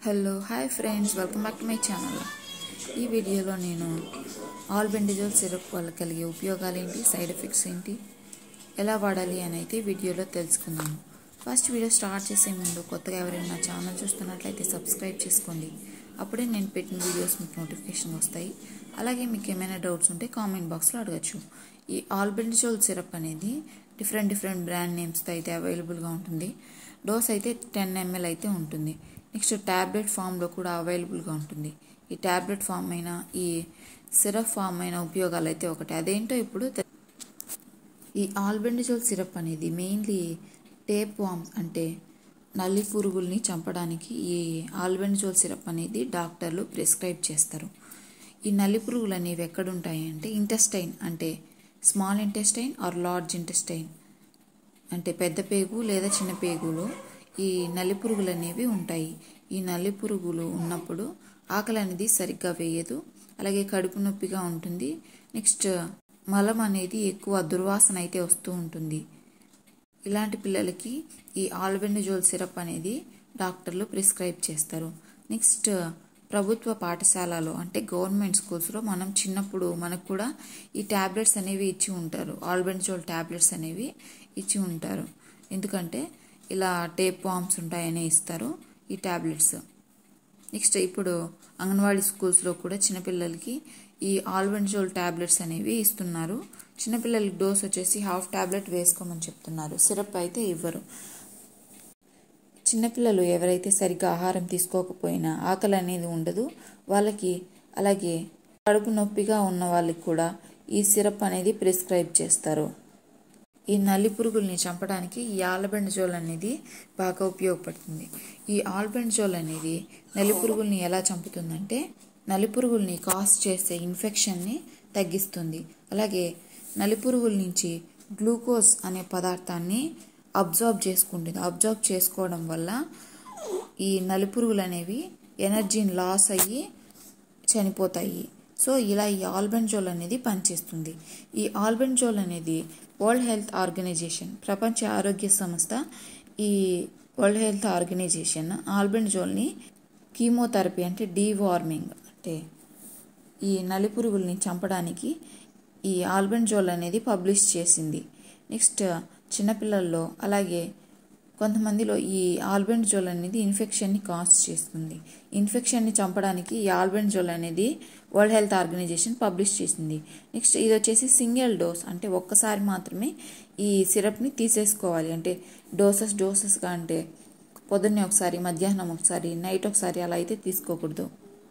hello hi friends welcome back to my channel ఈ వీడియోలో నేను ఆల్బెండిజోల్ సిరప్ వల్ల కలిగే ఉపయోగాలు ఏంటి సైడ్ ఎఫెక్ట్స్ ఏంటి ఎలా వాడాలి అని అయితే వీడియోలో తెలుసుకుందాము ఫస్ట్ వీడియో స్టార్ట్ చేసే ముందు కొత్తగా ఎవరైనా నా ఛానల్ చూస్తున్నట్లయితే సబ్స్క్రైబ్ చేసుకోండి అప్పుడే నేను పెట్టిన వీడియోస్ మీకు నోటిఫికేషన్ వస్తాయి అలాగే మీకు ఏమైనా డౌట్స్ ఉంటే కామెంట్ బాక్స్లో అడగచ్చు ఈ ఆల్బెండిజోల్ సిరప్ అనేది డిఫరెంట్ డిఫరెంట్ బ్రాండ్ నేమ్స్తో అయితే అవైలబుల్గా ఉంటుంది డోస్ అయితే టెన్ ఎంఎల్ అయితే ఉంటుంది నెక్స్ట్ ట్యాబ్లెట్ ఫామ్లో కూడా అవైలబుల్గా ఉంటుంది ఈ ట్యాబ్లెట్ ఫామ్ అయిన ఈ సిరప్ ఫామ్ అయిన ఉపయోగాలు అయితే ఒకటి అదేంటో ఇప్పుడు తె- ఈ ఆల్బెండిజోల్ సిరప్ అనేది మెయిన్లీ టేప్ వామ్స్ అంటే నల్లి పురుగుల్ని చంపడానికి ఈ ఆల్బెండిజోల్ సిరప్ అనేది డాక్టర్లు ప్రిస్క్రైబ్ చేస్తారు ఈ నల్లి పురుగులు అనేవి ఎక్కడుంటాయి అంటే ఇంటెస్టైన్ అంటే small intestine or large intestine అంటే పెద్ద పేగు లేదా చిన్న పేగులో ఈ నల్లి పురుగులు అనేవి ఉంటాయి ఈ నల్లి పురుగులు ఉన్నప్పుడు ఆకలి అనేది సరిగ్గా వేయదు అలాగే కడుపు నొప్పిగా ఉంటుంది నెక్స్ట్ మలం అనేది ఎక్కువ దుర్వాసన అయితే వస్తూ ఉంటుంది ఇలాంటి పిల్లలకి ఈ ఆల్బెండజోల్ సిరప్ అనేది డాక్టర్లు ప్రిస్క్రైబ్ చేస్తారు నెక్స్ట్ ప్రభుత్వ పాఠశాలలో అంటే గవర్నమెంట్ స్కూల్స్లో మనం చిన్నప్పుడు మనకు కూడా ఈ ట్యాబ్లెట్స్ అనేవి ఇచ్చి ఉంటారు ఆల్బెండజోల్ ట్యాబ్లెట్స్ అనేవి ఇచ్చి ఉంటారు ఎందుకంటే ఇలా టేప్ వామ్స్ ఉంటాయని ఇస్తారు ఈ ట్యాబ్లెట్స్ నెక్స్ట్ ఇప్పుడు అంగన్వాడీ స్కూల్స్లో కూడా చిన్నపిల్లలకి ఈ ఆల్బెంజోల్ ట్యాబ్లెట్స్ అనేవి ఇస్తున్నారు చిన్నపిల్లలకి డోస్ వచ్చేసి హాఫ్ ట్యాబ్లెట్ వేసుకోమని చెప్తున్నారు సిరప్ అయితే ఇవ్వరు చిన్నపిల్లలు ఎవరైతే సరిగ్గా ఆహారం తీసుకోకపోయినా ఆకలి అనేది ఉండదు వాళ్ళకి అలాగే కడుపు నొప్పిగా ఉన్న వాళ్ళకి కూడా ఈ సిరప్ అనేది ప్రిస్క్రైబ్ చేస్తారు ఈ నల్లి పురుగుల్ని చంపడానికి ఈ ఆల్బెండజోల్ అనేది బాగా ఉపయోగపడుతుంది ఈ ఆల్బెండజోల్ అనేది నల్లి పురుగుల్ని ఎలా చంపుతుందంటే నల్లి పురుగుల్ని కాజ్ చేసే ఇన్ఫెక్షన్ని తగ్గిస్తుంది అలాగే నల్లి పురుగుల నుంచి గ్లూకోజ్ అనే పదార్థాన్ని అబ్జార్బ్ చేసుకుంటుంది అబ్జార్బ్ చేసుకోవడం వల్ల ఈ నల్లి పురుగులు అనేవి ఎనర్జీని లాస్ అయ్యి చనిపోతాయి సో ఇలా ఈ ఆల్బెంజోల్ అనేది పనిచేస్తుంది ఈ ఆల్బెంజోల్ అనేది వరల్డ్ హెల్త్ ఆర్గనైజేషన్ ప్రపంచ ఆరోగ్య సంస్థ ఈ వరల్డ్ హెల్త్ ఆర్గనైజేషన్ ఆల్బెంజోల్ని కీమోథెరపీ అంటే డీవార్మింగ్ అంటే ఈ నలి పురుగుల్ని చంపడానికి ఈ ఆల్బెంజోల్ అనేది పబ్లిష్ చేసింది నెక్స్ట్ చిన్నపిల్లల్లో అలాగే కొంతమందిలో ఈ ఆల్బెండజోల్ అనేది ఇన్ఫెక్షన్ని కాజ్ చేస్తుంది ఇన్ఫెక్షన్ని చంపడానికి ఈ ఆల్బెండజోల్ అనేది వరల్డ్ హెల్త్ ఆర్గనైజేషన్ పబ్లిష్ చేసింది నెక్స్ట్ ఇది వచ్చేసి సింగిల్ డోస్ అంటే ఒక్కసారి మాత్రమే ఈ సిరప్ని తీసేసుకోవాలి అంటే డోసెస్ డోసెస్గా అంటే పొద్దున్నే ఒకసారి మధ్యాహ్నం ఒకసారి నైట్ ఒకసారి అలా అయితే తీసుకోకూడదు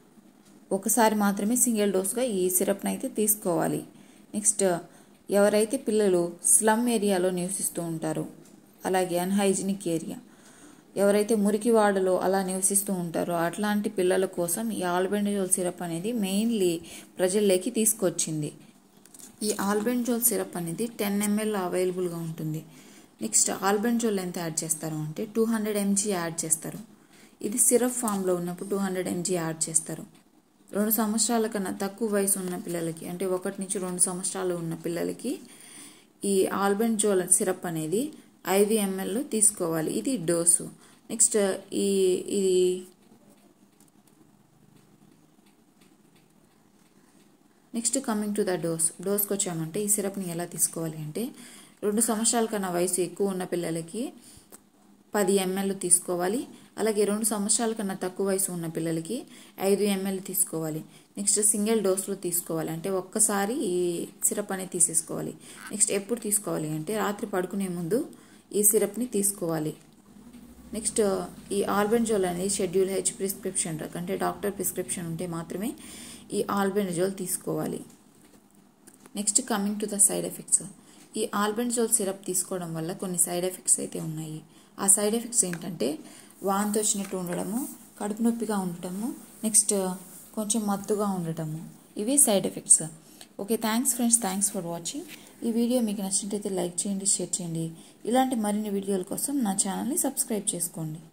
ఒకసారి మాత్రమే సింగిల్ డోస్గా ఈ సిరప్ని అయితే తీసుకోవాలి నెక్స్ట్ ఎవరైతే పిల్లలు స్లమ్ ఏరియాలో నివసిస్తూ ఉంటారో అలాగే అన్హైజినిక్ ఏరియా ఎవరైతే మురికివాడలో అలా నివసిస్తూ ఉంటారో అట్లాంటి పిల్లల కోసం ఈ ఆల్బెండజోల్ సిరప్ అనేది మెయిన్లీ ప్రజల్లోకి తీసుకొచ్చింది ఈ ఆల్బెంజోల్ సిరప్ అనేది టెన్ ఎంఎల్ అవైలబుల్గా ఉంటుంది నెక్స్ట్ ఆల్బెంజోల్ ఎంత యాడ్ చేస్తారు అంటే టూ హండ్రెడ్ ఎంజీ యాడ్ చేస్తారు ఇది సిరప్ ఫామ్లో ఉన్నప్పుడు టూ హండ్రెడ్ ఎంజీ యాడ్ చేస్తారు రెండు సంవత్సరాల కన్నా తక్కువ వయసు ఉన్న పిల్లలకి అంటే ఒకటి నుంచి రెండు సంవత్సరాలు ఉన్న పిల్లలకి ఈ ఆల్బెంజోల్ సిరప్ అనేది ఐదు ఎంఎల్ తీసుకోవాలి ఇది డోసు నెక్స్ట్ ఈ ఇది next coming to the dose డోస్కి వచ్చామంటే ఈ సిరప్ని ఎలా తీసుకోవాలి అంటే రెండు సంవత్సరాల కన్నా వయసు ఎక్కువ ఉన్న పిల్లలకి పది ఎంఎల్ తీసుకోవాలి అలాగే రెండు సంవత్సరాల కన్నా తక్కువ వయసు ఉన్న పిల్లలకి ఐదు ఎంఎల్ తీసుకోవాలి నెక్స్ట్ సింగిల్ డోస్లో తీసుకోవాలి అంటే ఒక్కసారి ఈ సిరప్ అనేది తీసేసుకోవాలి నెక్స్ట్ ఎప్పుడు తీసుకోవాలి అంటే రాత్రి పడుకునే ముందు ఈ సిరప్ని తీసుకోవాలి నెక్స్ట్ ఈ ఆల్బెంజోల్ అనేది షెడ్యూల్ హెచ్ ప్రిస్క్రిప్షన్ డ్రగ్ అంటే డాక్టర్ ప్రిస్క్రిప్షన్ ఉంటే మాత్రమే ఈ ఆల్బెంజోల్ తీసుకోవాలి next coming to the side effects ఈ ఆల్బెంజోల్ సిరప్ తీసుకోవడం వల్ల కొన్ని సైడ్ ఎఫెక్ట్స్ అయితే ఉన్నాయి ఆ సైడ్ ఎఫెక్ట్స్ ఏంటంటే వాంతి వచ్చినట్టు ఉండడము కడుపు నొప్పిగా ఉండటము నెక్స్ట్ కొంచెం మత్తుగా ఉండటము ఇవి side effects okay thanks friends thanks for watching ఈ వీడియో మీకు నచ్చినట్టయితే లైక్ చేయండి షేర్ చేయండి ఇలాంటి మరిన్ని వీడియోల కోసం నా ఛానల్ని సబ్స్క్రైబ్ చేసుకోండి